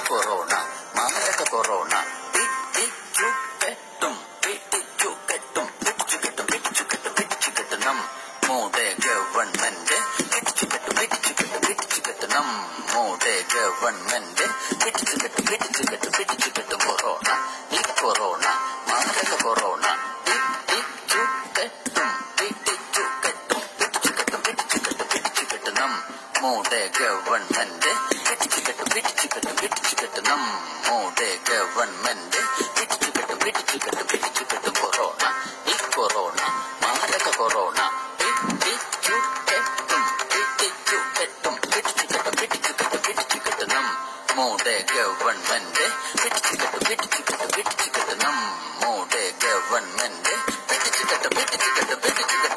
corona മാരക corona പിടിച്ചു കെട്ടും പിടിച്ചു കെട്ടും പിടിച്ചു കെട്ടും പിടിച്ചു കെട്ടും പിടിച്ചു കെട്ടണം മോടെ ഗവൺമെന്റ് പിടിച്ചു കെട്ടും പിടിച്ചു കെട്ടും പിടിച്ചു കെട്ടണം മോടെ ഗവൺമെന്റ് പിടിച്ചു കെട്ടും പിടിച്ചു കെട്ടും പിടിച്ചു കെട്ടും കൊറോണ ഈ കൊറോണ മാരക കൊറോണ പിടിച്ചു കെട്ടും പിടിച്ചു കെട്ടും പിടിച്ചു കെട്ടും പിടിച്ചു കെട്ടും പിടിച്ചു കെട്ടണം മോടെ ഗവൺമെന്റ് പിടിച്ചു കെട്ടും പിടിച്ചു കെട്ടും പിടിച്ചു കെട്ടണം മോടെ ഗവൺമെന്റ് പിടിച്ചു കെട്ടും പിടിച്ചു കെട്ടും പിടിച്ചു കെട്ടും കൊറോണ ഈ കൊറോണ മാരക കൊറോണ പിടിച്ചു കെട്ടും പിടിച്ചു കെട്ടും പിടിച്ചു കെട്ടും പിടിച്ചു കെട്ടും പിടിച്ചു കെട്ടണം മോടെ ഗവൺമെന്റ് പിടിച്ചു കെട്ടും പിടിച്ചു കെട്ടും പിടിച്ചു കെട്ടണം മോടെ ഗവൺമെന്റ് പിടിച്ചു കെട്ടും പിടിച്ചു കെട്ടും പിടിച്ചു കെട്ടും